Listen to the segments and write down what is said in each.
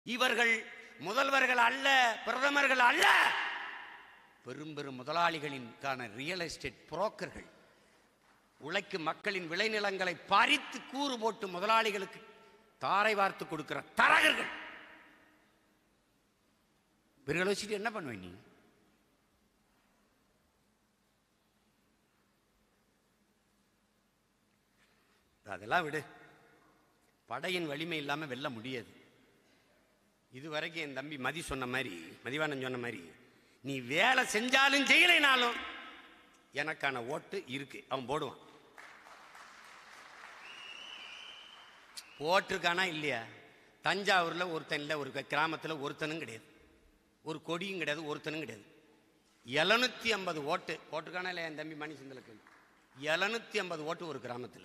இவர்கள் முதல்வர்கள் அல்ல பிரதமர்கள் அல்ல பெரும் பெரும் முதலாளிகளின்கான ரியல் எஸ்டேட் புரோக்கர்கள் உழைக்கும் மக்களின் விளைநிலங்களை பறித்து கூறு போட்டு முதலாளிகளுக்கு தாரை வார்த்து கொடுக்கிற தரகர்கள் இவர்களை வச்சுட்டு என்ன பண்ணுவ நீ அதெல்லாம் விடு படையின் வலிமை இல்லாம வெல்ல முடியாது இதுவரைக்கும் என் தம்பி மதி சொன்ன மாதிரி மதிவானன் சொன்ன மாதிரி நீ வேலை செஞ்சாலும் செய்யலைனாலும் எனக்கான ஓட்டு இருக்கு அவன் போடுவான் போட்டிருக்கானா இல்லையா தஞ்சாவூர்ல ஒருத்தன் இல்லை ஒரு கிராமத்துல ஒருத்தனும் கிடையாது ஒரு கொடியும் கிடையாது ஒருத்தனும் கிடையாது எழுநூத்தி ஐம்பது ஓட்டு போட்டிருக்கானா இல்லையா என் தம்பி மணி சிந்தலுக்கு எழுநூத்தி ஐம்பது ஓட்டு ஒரு கிராமத்துல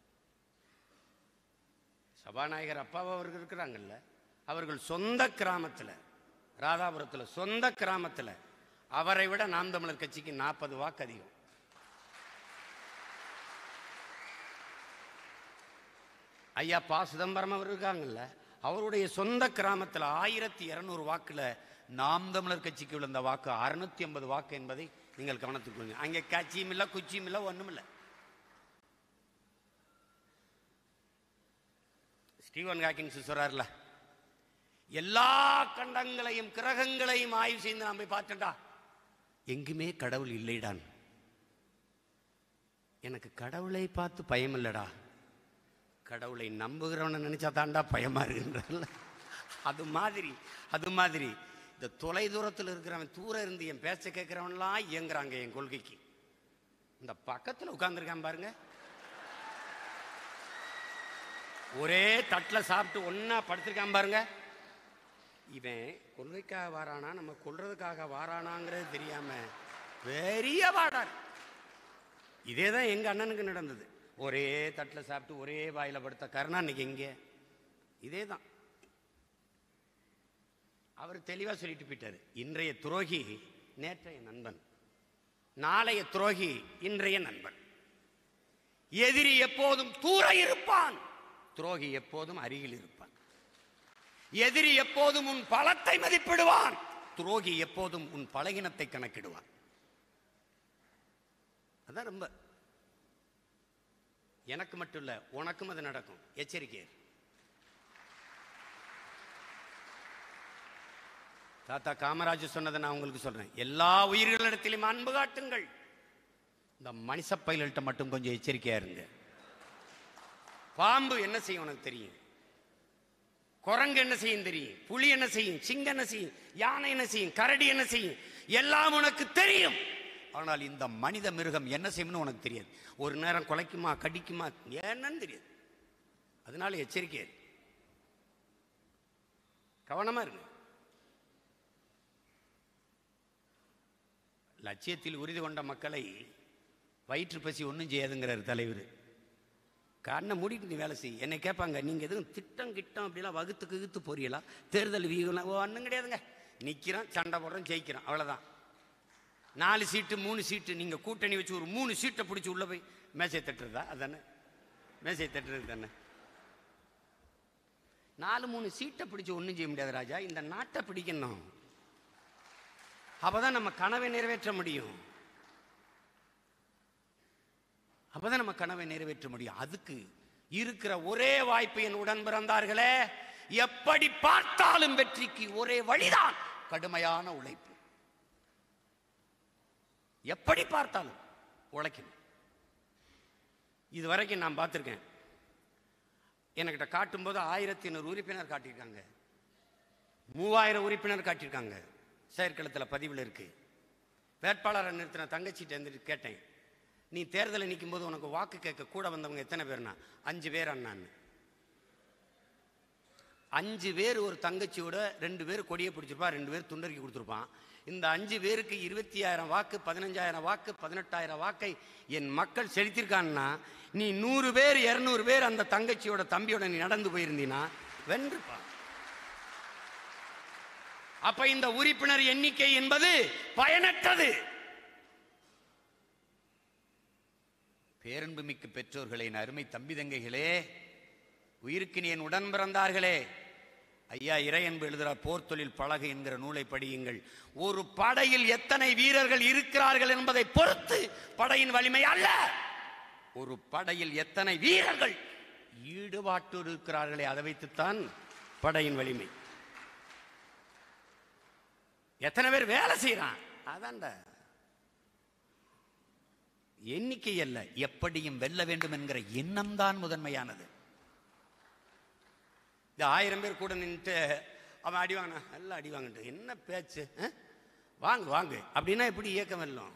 சபாநாயகர் அப்பாவும் அவர்கள் இருக்கிறாங்கல்ல அவர்கள் சொந்த கிராமத்தில் ராதாபுரத்தில் சொந்த கிராமத்தில் அவரை விட நாம் தமிழர் கட்சிக்கு நாற்பது வாக்கு அதிகம் ஐயா பா சிதம்பரம் அவர் இருக்காங்கல்ல அவருடைய சொந்த கிராமத்தில் ஆயிரத்தி இருநூறு வாக்குல நாம் தமிழர் கட்சிக்கு விழுந்த வாக்கு அறுநூத்தி ஐம்பது வாக்கு என்பதை நீங்கள் கவனத்துக்கு கொள்ளுங்க அங்கே கட்சியும் இல்லை குச்சியும் இல்லை ஒன்றும் இல்லை ஸ்டீவன் ஹாக்கின்ஸ் சொல்றாருல எல்லா கண்டங்களையும் கிரகங்களையும் ஆய்வு செய்து நான் போய் பார்த்தேன்டா எங்குமே கடவுள் இல்லைடான் எனக்கு கடவுளை பார்த்து பயம் இல்லடா கடவுளை நம்புகிறவனை நினைச்சா தாண்டா பயமா இருக்குன்றல அது மாதிரி அது மாதிரி இந்த தொலை தூரத்தில் இருக்கிறவன் தூர இருந்து என் பேச்ச கேட்கிறவன்லாம் இயங்குறாங்க என் கொள்கைக்கு இந்த பக்கத்தில் உட்கார்ந்துருக்கான் பாருங்க ஒரே தட்டில் சாப்பிட்டு ஒன்றா படுத்திருக்கான் பாருங்க இவன் கொள்கைக்காக வாரானா நம்ம கொள்றதுக்காக வாரானாங்கிறது தெரியாம பெரிய பாடார் இதே தான் எங்கள் அண்ணனுக்கு நடந்தது ஒரே தட்டில் சாப்பிட்டு ஒரே வாயில் படுத்த கருணா இன்னைக்கு எங்கே இதே தான் அவர் தெளிவாக சொல்லிட்டு போயிட்டாரு இன்றைய துரோகி நேற்றைய நண்பன் நாளைய துரோகி இன்றைய நண்பன் எதிரி எப்போதும் தூர இருப்பான் துரோகி எப்போதும் அருகில் இருப்பான் எதிரி எப்போதும் உன் பலத்தை மதிப்பிடுவான் துரோகி எப்போதும் உன் பலகினத்தை கணக்கிடுவான் அதான் ரொம்ப எனக்கு மட்டும் இல்ல உனக்கும் அது நடக்கும் எச்சரிக்கை இரு. தாத்தா காமராஜ் சொன்னதை நான் உங்களுக்கு சொல்றேன் எல்லா உயிர்களிடத்திலும் அன்பு காட்டுங்கள் இந்த மனுஷ பயில்கிட்ட மட்டும் கொஞ்சம் எச்சரிக்கையா இருங்க பாம்பு என்ன செய்யும் உனக்கு தெரியும் குரங்கு என்ன செய்யும் தெரியும் புலி என்ன செய்யும் சிங்கம் என்ன செய்யும் யானை என்ன செய்யும் கரடி என்ன செய்யும் எல்லாம் உனக்கு தெரியும் ஆனால் இந்த மனித மிருகம் என்ன செய்யும்னு உனக்கு தெரியாது ஒரு நேரம் குலைக்குமா கடிக்குமா என்னன்னு தெரியாது அதனால எச்சரிக்கை இரு. கவனமா இருங்க லட்சியத்தில் உறுதி கொண்ட மக்களை வயிற்று பசி ஒன்றும் செய்யாதுங்கிறார் தலைவர் கண்ணை மூடிட்டு நீ வேலை செய் என்னை கேட்பாங்க நீங்கள் எதுவும் திட்டம் கிட்டம் அப்படிலாம் வகுத்து கிகுத்து போறீங்களா தேர்தல் வீகலாம் ஓ ஒன்றும் கிடையாதுங்க நிற்கிறோம் சண்டை போடுறோம் ஜெயிக்கிறோம் அவ்வளோதான் நாலு சீட்டு மூணு சீட்டு நீங்கள் கூட்டணி வச்சு ஒரு மூணு சீட்டை பிடிச்சி உள்ளே போய் மேசை தட்டுறதா அதானே மேசை தட்டுறது தானே நாலு மூணு சீட்டை பிடிச்சி ஒன்றும் செய்ய முடியாது ராஜா இந்த நாட்டை பிடிக்கணும் அப்பதான் நம்ம கனவை நிறைவேற்ற முடியும் அப்பதான் நம்ம கனவை நிறைவேற்ற முடியும் அதுக்கு இருக்கிற ஒரே வாய்ப்பு என் உடன் பிறந்தார்களே எப்படி பார்த்தாலும் வெற்றிக்கு ஒரே வழிதான் கடுமையான உழைப்பு எப்படி பார்த்தாலும் உழைக்கணும் இது வரைக்கும் நான் பார்த்துருக்கேன் என்கிட்ட காட்டும்போது ஆயிரத்தி ஐநூறு உறுப்பினர் காட்டியிருக்காங்க மூவாயிரம் உறுப்பினர் காட்டியிருக்காங்க செயற்களத்தில் பதிவில் இருக்கு வேட்பாளரை நிறுத்தின தங்கச்சிட்ட இருந்து கேட்டேன் நீ தேர்தலில் நிற்கும்போது உனக்கு வாக்கு கேட்க கூட வந்தவங்க எத்தனை பேர்னா அஞ்சு பேர் அண்ணான்னு அஞ்சு பேர் ஒரு தங்கச்சியோட ரெண்டு பேர் கொடியை பிடிச்சிருப்பான் ரெண்டு பேர் துண்டறிக்கி கொடுத்துருப்பான் இந்த அஞ்சு பேருக்கு இருபத்தி ஆயிரம் வாக்கு பதினஞ்சாயிரம் வாக்கு பதினெட்டாயிரம் வாக்கை என் மக்கள் செலுத்திருக்கான்னா நீ நூறு பேர் இருநூறு பேர் அந்த தங்கச்சியோட தம்பியோட நீ நடந்து போயிருந்தீன்னா வென்றுப்பான் அப்ப இந்த உறுப்பினர் எண்ணிக்கை என்பது பயனற்றது பேரன்புமிக்க பெற்றோர்களே என் அருமை தம்பி தங்கைகளே உயிருக்கு நீ என் உடன் பிறந்தார்களே ஐயா இறையன்பு எழுதுகிறார் போர் தொழில் பழகு என்கிற நூலை படியுங்கள் ஒரு படையில் எத்தனை வீரர்கள் இருக்கிறார்கள் என்பதை பொறுத்து படையின் வலிமை அல்ல ஒரு படையில் எத்தனை வீரர்கள் ஈடுபாட்டு இருக்கிறார்களே அதை வைத்துத்தான் படையின் வலிமை எத்தனை பேர் வேலை செய்யறான் அதான்டா எண்ணிக்கை அல்ல எப்படியும் வெல்ல வேண்டும் என்கிற எண்ணம் தான் முதன்மையானது இந்த ஆயிரம் பேர் கூட நின்றுட்டு அவன் அடி வாங்கினா எல்லாம் அடி வாங்கிட்டு என்ன பேச்சு ஆ? வாங்கு வாங்கு அப்படின்னா எப்படி இயக்கம் வெல்லும்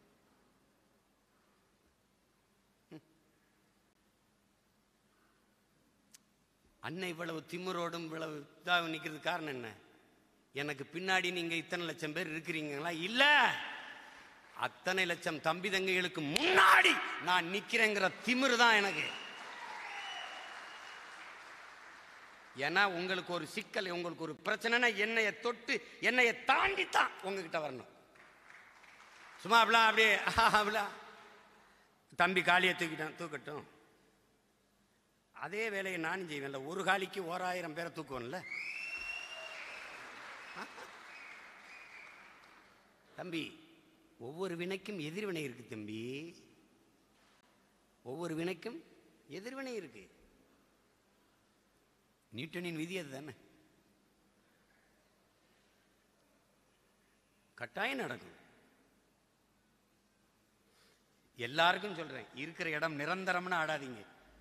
அன்னை இவ்வளவு திமிரோடும் இவ்வளவு இதாக நிற்கிறது காரணம் என்ன எனக்கு பின்னாடி நீங்க இத்தனை லட்சம் பேர் இருக்கிறீங்களா இல்ல அத்தனை லட்சம் தம்பி தங்கைகளுக்கு முன்னாடி நான் நிக்கிறேங்கிற திமிரு தான் எனக்கு ஏன்னா உங்களுக்கு ஒரு சிக்கல் உங்களுக்கு ஒரு பிரச்சனைனா என்னைய தொட்டு என்னைய தாண்டி தான் உங்ககிட்ட வரணும் சும்மா அப்படிலாம் அப்படியே அப்படிலாம் தம்பி காலியை தூக்கிட்டான் தூக்கட்டும் அதே வேலையை நானும் செய்வேன்ல ஒரு காலிக்கு ஓராயிரம் பேரை தூக்குவேன்ல தம்பி ஒவ்வொரு வினைக்கும் எதிர்வினை இருக்கு தம்பி ஒவ்வொரு வினைக்கும் எதிர்வினை இருக்கு நியூட்டனின் விதி அதுதானே கட்டாயம் நடக்கும் எல்லாருக்கும் சொல்றேன் இருக்கிற இடம் நிரந்தரம்னு ஆடாதீங்க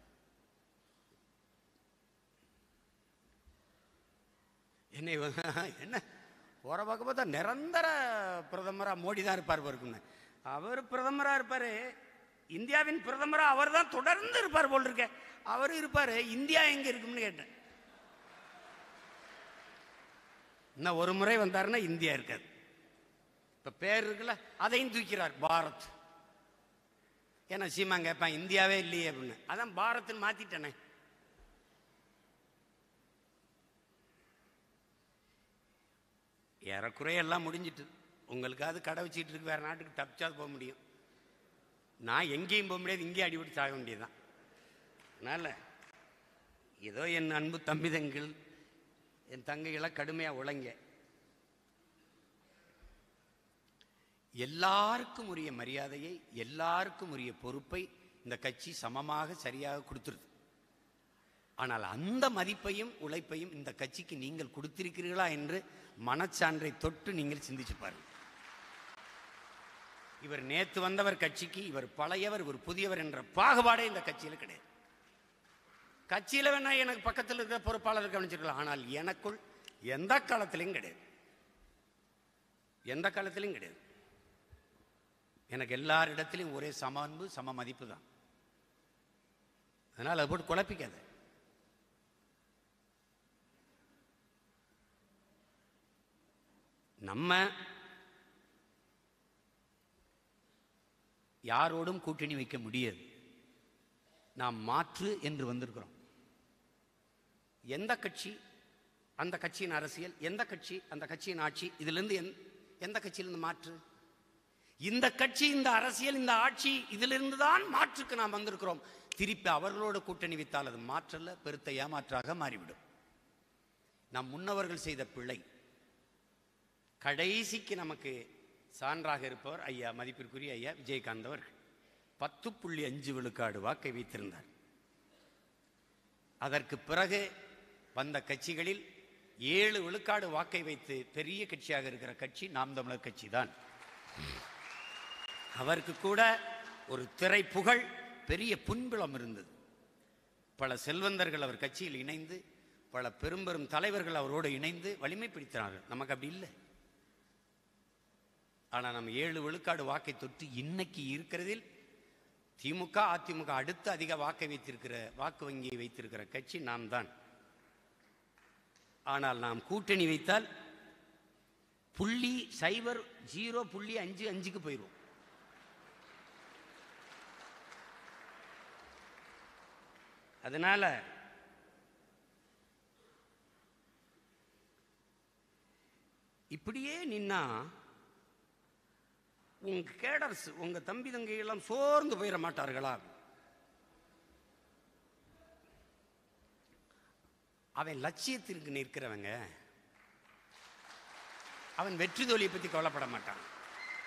என்னை வ- என்ன போற பக்கம் பார்த்தா நிரந்தர பிரதமரா மோடி தான் இருப்பார் பாருக்குன்னு அவர் பிரதமரா இருப்பாரு இந்தியாவின் பிரதமரா அவர் தான் தொடர்ந்து இருப்பார் போல் இருக்க அவர் இருப்பாரு இந்தியா எங்க இருக்கும்னு கேட்டேன் இன்னும் ஒரு முறை வந்தாருன்னா இந்தியா இருக்காது இப்ப பேர் இருக்குல்ல அதையும் தூக்கிறார் பாரத் ஏன்னா சீமா கேட்பான் இந்தியாவே இல்லையே அப்படின்னு அதான் பாரத்னு மாத்திட்டேனே ஏறக்குறைய எல்லாம் முடிஞ்சிட்டு உங்களுக்காவது கடை வச்சுட்டு இருக்கு வேற நாட்டுக்கு தப்பிச்சாது போக முடியும் நான் எங்கேயும் போக முடியாது இங்கேயும் அடிபட்டு சாக வேண்டியதுதான் அதனால ஏதோ என் அன்பு தம்பிதங்கள் என் தங்கைகளை கடுமையாக உழைங்க எல்லாருக்கும் உரிய மரியாதையை எல்லாருக்கும் உரிய பொறுப்பை இந்த கட்சி சமமாக சரியாக கொடுத்துருது ஆனால் அந்த மதிப்பையும் உழைப்பையும் இந்த கட்சிக்கு நீங்கள் கொடுத்திருக்கிறீர்களா என்று மனச்சான்றை தொட்டு நீங்கள் சிந்திச்சு பாருங்க இவர் நேத்து வந்தவர் கட்சிக்கு இவர் பழையவர் இவர் புதியவர் என்ற பாகுபாடே இந்த கட்சியில கிடையாது கட்சியில வேணா எனக்கு பக்கத்தில் இருக்கிற பொறுப்பாளர் கவனிச்சிருக்கலாம் ஆனால் எனக்குள் எந்த காலத்திலையும் கிடையாது எந்த காலத்திலையும் கிடையாது எனக்கு எல்லாரிடத்திலையும் ஒரே சம அன்பு சம மதிப்பு தான் அதனால் அதை போட்டு குழப்பிக்காத நம்ம யாரோடும் கூட்டணி வைக்க முடியாது நாம் மாற்று என்று வந்திருக்கிறோம் எந்த கட்சி அந்த கட்சியின் அரசியல் எந்த கட்சி அந்த கட்சியின் ஆட்சி இதிலிருந்து எந்- எந்த கட்சியிலிருந்து மாற்று இந்த கட்சி இந்த அரசியல் இந்த ஆட்சி இதிலிருந்து தான் மாற்றுக்கு நாம் வந்திருக்கிறோம் திருப்பி அவர்களோடு கூட்டணி வைத்தால் அது மாற்றல்ல பெருத்த ஏமாற்றாக மாறிவிடும் நம் முன்னவர்கள் செய்த பிழை கடைசிக்கு நமக்கு சான்றாக இருப்பவர் ஐயா மதிப்பிற்குரிய ஐயா விஜயகாந்த் அவர்கள் பத்து புள்ளி அஞ்சு விழுக்காடு வாக்கை வைத்திருந்தார் அதற்கு பிறகு வந்த கட்சிகளில் ஏழு விழுக்காடு வாக்கை வைத்து பெரிய கட்சியாக இருக்கிற கட்சி நாம் தமிழர் கட்சி தான் அவருக்கு கூட ஒரு திரை புகழ் பெரிய புண்புலம் இருந்தது பல செல்வந்தர்கள் அவர் கட்சியில் இணைந்து பல பெரும்பெரும் தலைவர்கள் அவரோடு இணைந்து வலிமை பிடித்தார்கள் நமக்கு அப்படி இல்லை ஆனால் நம்ம ஏழு விழுக்காடு வாக்கை தொட்டு இன்னைக்கு இருக்கிறதில் திமுக அதிமுக அடுத்து அதிக வாக்கை வைத்திருக்கிற வாக்கு வங்கியை வைத்திருக்கிற கட்சி நாம் தான் ஆனால் நாம் கூட்டணி வைத்தால் புள்ளி சைபர் ஜீரோ புள்ளி அஞ்சு அஞ்சுக்கு போயிடுவோம் அதனால இப்படியே நின்னா உங்க கேடர்ஸ் உங்க தம்பி தங்கை எல்லாம் சோர்ந்து போயிட மாட்டார்களா அவன் லட்சியத்திற்கு நிற்கிறவங்க அவன் வெற்றி தோல்வியை பற்றி கவலைப்பட மாட்டான்